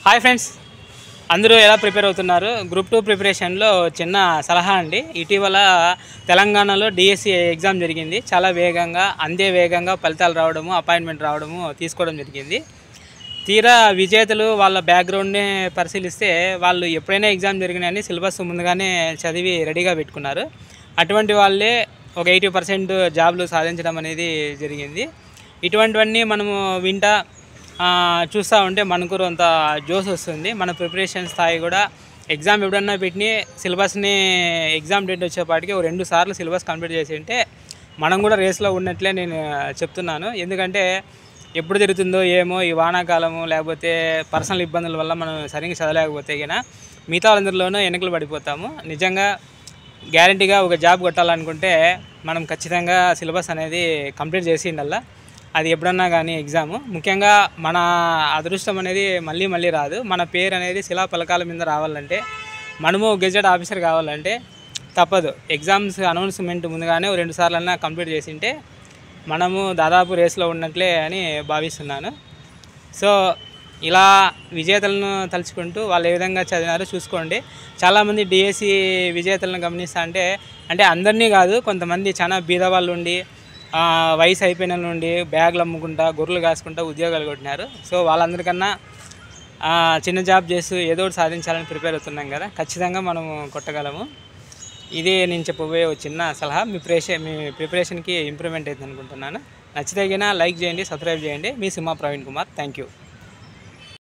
hi friends అందరూ ఎలా prepare అవుతున్నారు గ్రూప్ టూ ప్రిపరేషన్లో చిన్న సలహా అండి ఇటీవల తెలంగాణలో డిఎస్సి ఎగ్జామ్ జరిగింది చాలా వేగంగా అందే వేగంగా ఫలితాలు రావడము అపాయింట్మెంట్ రావడము తీసుకోవడం జరిగింది తీరా విజేతలు వాళ్ళ బ్యాక్గ్రౌండ్ని పరిశీలిస్తే వాళ్ళు ఎప్పుడైనా ఎగ్జామ్ జరిగినాయని సిలబస్ ముందుగానే చదివి రెడీగా పెట్టుకున్నారు అటువంటి వాళ్ళే ఒక ఎయిటీ పర్సెంట్ జాబ్లు సాధించడం అనేది జరిగింది ఇటువంటివన్నీ మనము వింటా ఆ, చూస్తూ ఉంటే మనకు అంత జోస్ వస్తుంది మన ప్రిపరేషన్ స్థాయి కూడా ఎగ్జామ్ ఎప్పుడన్నా పెట్టి సిలబస్ని ఎగ్జామ్ డేట్ వచ్చేపాటికి ఒక రెండు సార్లు సిలబస్ కంప్లీట్ చేసి ఉంటే మనం కూడా రేస్లో ఉన్నట్లే నేను చెప్తున్నాను ఎందుకంటే ఎప్పుడు జరుగుతుందో ఏమో ఈ వానాకాలము లేకపోతే పర్సనల్ ఇబ్బందుల వల్ల మనం సరిగ్గా చదవలేకపోతే గిన మిగతా వాళ్ళందరిలోనూ వెనకలు పడిపోతాము నిజంగా గ్యారంటీగా ఒక జాబ్ కొట్టాలనుకుంటే మనం ఖచ్చితంగా సిలబస్ అనేది కంప్లీట్ చేసి ఉండాలా అది ఎప్పుడన్నా కానీ ఎగ్జామ్ ముఖ్యంగా మన అదృష్టం అనేది మళ్ళీ మళ్ళీ రాదు మన పేరు అనేది శిలా పలకాల మీద రావాలంటే మనము గెజెట్ ఆఫీసర్ కావాలంటే తప్పదు ఎగ్జామ్స్ అనౌన్స్మెంట్ ముందుగానే ఓ రెండు సార్లన్నా కంప్లీట్ చేసి ఉంటే మనము దాదాపు రేస్లో ఉన్నట్లే అని భావిస్తున్నాను సో ఇలా విజేతలను తలుచుకుంటూ వాళ్ళు ఏ విధంగా చదివినారో చూసుకోండి చాలామంది డిఎస్సి విజేతలను గమనిస్తా అంటే అంటే అందరినీ కాదు కొంతమంది చాలా బీద వాళ్ళు ఉండి ఆ, వయసు అయిపోయిన వాళ్ళు ఉండి బ్యాగులు అమ్ముకుంటా గొర్రెలు కాసుకుంటా ఉద్యోగాలు కొట్టినారు సో వాళ్ళందరికన్నా ఆ, చిన్న జాబ్ చేస్తూ ఏదో ఒకటి సాధించాలని ప్రిపేర్ అవుతున్నాం కదా ఖచ్చితంగా మనము కొట్టగలము ఇదే నేను చెప్పబోయే ఒక చిన్న సలహా మీ ప్రిపరేషన్ మీ ప్రిపరేషన్కి ఇంప్రూవ్మెంట్ అవుతుంది అనుకుంటున్నాను నచ్చితే గిన లైక్ చేయండి సబ్స్క్రైబ్ చేయండి మీ సింహ ప్రవీణ్ కుమార్ థ్యాంక్ యూ